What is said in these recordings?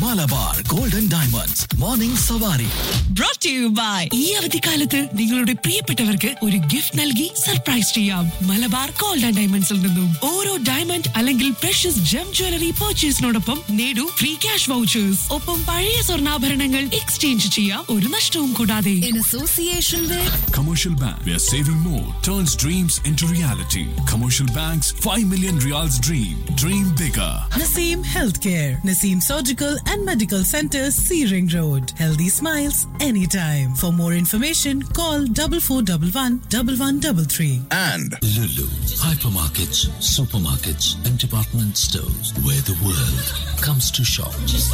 Malabar Golden Diamonds morning സവാരി brought to you by ഈ അവധിക്കാലത്ത് നിങ്ങളുടെ പ്രിയപ്പെട്ടവർക്ക് ഒരു ഗിഫ്റ്റ് നൽകി സർപ്രൈസ് ചെയ്യാം മലബാർ ഗോൾഡ് ആൻഡ് ഡയമണ്ട്സിൽ നിന്നും ഓരോ ഡയമണ്ട് അല്ലെങ്കിൽ പ്രഷ്യസ് ജം ജ്വല്ലറി പർച്ചേസിനോടൊപ്പം നേടൂ ഫ്രീ ക്യാഷ് വൗച്ചേഴ്സ് ഒപ്പം പഴയ സ്വർണ്ണാഭരണങ്ങൾ എക്സ്ചേഞ്ച് ചെയ്യാം ഒരു നഷ്ടവും കൂടാതെ in association with Commercial Bank, where saving more turns dreams into reality. Commercial Bank's 5 million reals dream. Dream bigger. Naseem Healthcare, Naseem Surgical and Medical Center, Searing Road. Healthy smiles anytime. For more information, call double four double one double one double three. and Lulu, hypermarkets, supermarkets, and department stores where the world comes to shop.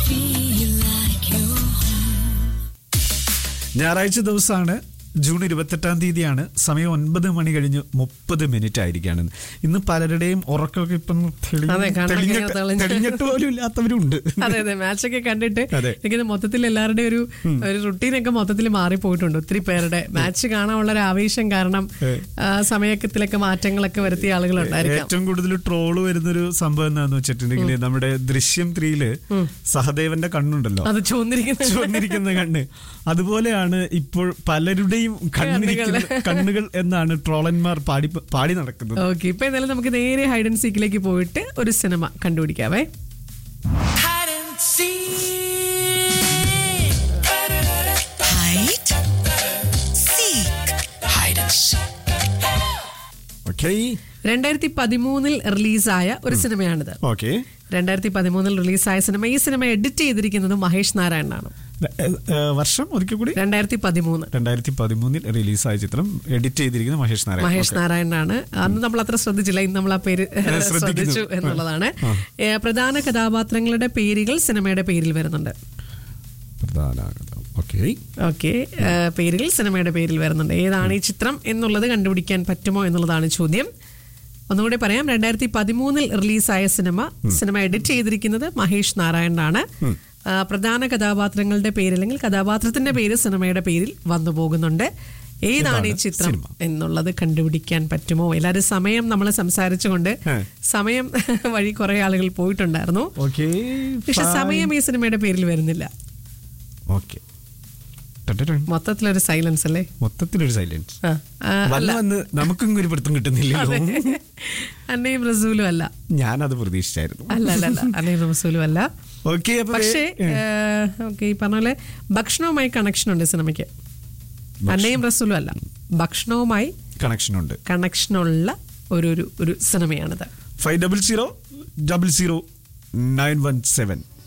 ഞായറാഴ്ച ദിവസമാണ് June ഇരുപത്തെട്ടാം തീയതിയാണ് സമയം ഒൻപത് മണി കഴിഞ്ഞ് മുപ്പത് minute ആയിരിക്കാണ് ഇന്ന് പലരുടെയും ഉറക്കമൊക്കെ ഇപ്പം തെളി- അതെ, കണ്ണൊക്കെ തെളിഞ്ഞിട്ട് ഇങ്ങനെ തെളിഞ്ഞ്. തെളിഞ്ഞിട്ട് പോലും ഇല്ലാത്തവരുണ്ട് അതെ അതെ മാച്ചൊക്കെ കണ്ടിട്ട് അതെ. എനിക്ക് മൊത്തത്തിൽ എല്ലാവരുടെയും ഒരു ഒരു റുട്ടീനൊക്കെ മൊത്തത്തിൽ മാറിപ്പോയിട്ടുണ്ട് ഒത്തിരി പേരുടെ മാച്ച് കാണാനുള്ള ഒരു ആവേശം കാരണം ആ, സമയത്തിലൊക്കെ മാറ്റങ്ങളൊക്കെ വരുത്തിയ ആളുകളുണ്ടായിരിക്കാം ഏറ്റവും കൂടുതൽ ട്രോള് വരുന്നൊരു സംഭവം എന്താന്ന് വെച്ചിട്ടുണ്ടെങ്കിൽ നമ്മുടെ ദൃശ്യം ത്രീയില് സഹദേവന്റെ കണ്ണുണ്ടല്ലോ അത് ചോന്നിരിക്കുന്നത് ചുവന്നിരിക്കുന്ന കണ്ണ് അതുപോലെയാണ് ഇപ്പോൾ പലരുടെയും കണ്ണിരിക്കുന്ന കണ്ണുകൾ എന്നാണ് ട്രോളന്മാർ പാടി പാടി നടക്കുന്നത് ഓക്കെ ഇപ്പൊ എന്തായാലും നമുക്ക് നേരെ ഹൈഡ് ആൻഡ് സീക്കിലേക്ക് പോയിട്ട് ഒരു സിനിമ കണ്ടുപിടിക്കാവേ Hide, seek. Hide and seek. Okay രണ്ടായിരത്തി പതിമൂന്നിൽ റിലീസായ ഒരു സിനിമയാണിത് ഓക്കെ രണ്ടായിരത്തി പതിമൂന്നിൽ റിലീസായ സിനിമ ഈ സിനിമ എഡിറ്റ് ചെയ്തിരിക്കുന്നത് മഹേഷ് നാരായണനാണ് വർഷം ഒരിക്കൽ കൂടി രണ്ടായിരത്തി പതിമൂന്ന് രണ്ടായിരത്തി പതിമൂന്നിൽ റിലീസായ ചിത്രം എഡിറ്റ് ചെയ്തിരിക്കുന്ന മഹേഷ് നാരായൺ മഹേഷ് Okay. നാരായണനാണ് അന്ന് നമ്മൾ അത്ര ശ്രദ്ധിച്ചില്ല ഇന്ന് നമ്മൾ ആ പേര് ശ്രദ്ധിക്കുന്നു. ശ്രദ്ധിച്ചു എന്നുള്ളതാണ് ഏ, പ്രധാന കഥാപാത്രങ്ങളുടെ പേരുകൾ സിനിമയുടെ പേരിൽ വരുന്നുണ്ട് പ്രധാന ഓക്കെ ഓക്കെ പേരുകൾ സിനിമയുടെ പേരിൽ വരുന്നുണ്ട് ഏതാണ് ഈ ചിത്രം എന്നുള്ളത് കണ്ടുപിടിക്കാൻ പറ്റുമോ എന്നുള്ളതാണ് ചോദ്യം ഒന്നുകൂടി പറയാം രണ്ടായിരത്തി പതിമൂന്നിൽ റിലീസായ സിനിമ സിനിമ എഡിറ്റ് ചെയ്തിരിക്കുന്നത് മഹേഷ് നാരായണനാണ് ആ, പ്രധാന കഥാപാത്രങ്ങളുടെ പേര് അല്ലെങ്കിൽ കഥാപാത്രത്തിന്റെ പേര് സിനിമയുടെ പേരിൽ വന്നു പോകുന്നുണ്ട് ഏതാണ് ഈ ഏതാണ് ചിത്രം സിനിമ? എന്നുള്ളത് കണ്ടുപിടിക്കാൻ പറ്റുമോ എല്ലാവരും സമയം നമ്മൾ സംസാരിച്ചുകൊണ്ട് ഹേ. സമയം വഴി കുറെ ആളുകൾ പോയിട്ടുണ്ടായിരുന്നു ഓക്കെ പക്ഷെ സമയം ഈ സിനിമയുടെ പേരിൽ വരുന്നില്ല ഓക്കെ മൊത്തത്തിലൊരു സൈലൻസ് അല്ലേ മൊത്തത്തിലൊരു സൈലൻസ് ആ, ആ, വല്ല വന്ന് നമുക്കും ഒരു പിടുത്തം കിട്ടുന്നില്ലല്ലോ അന്നയും റസൂലും അല്ല ഞാനത് പ്രതീക്ഷിച്ചായിരുന്നു അല്ല അല്ല അല്ല അന്നയും റസൂലും അല്ല ഓക്കെ അപ്പൊ പക്ഷേ ഓക്കെ ഈ പറഞ്ഞ പോലെ ഭക്ഷണവുമായി കണക്ഷൻ ഉണ്ട് സിനിമയ്ക്ക് അന്നയും റസൂലും അല്ല ഭക്ഷണവുമായി കണക്ഷൻ ഉണ്ട് കണക്ഷനുള്ള ഒരു ഒരു ഒരു സിനിമയാണിത് five double zero double zero nine one seven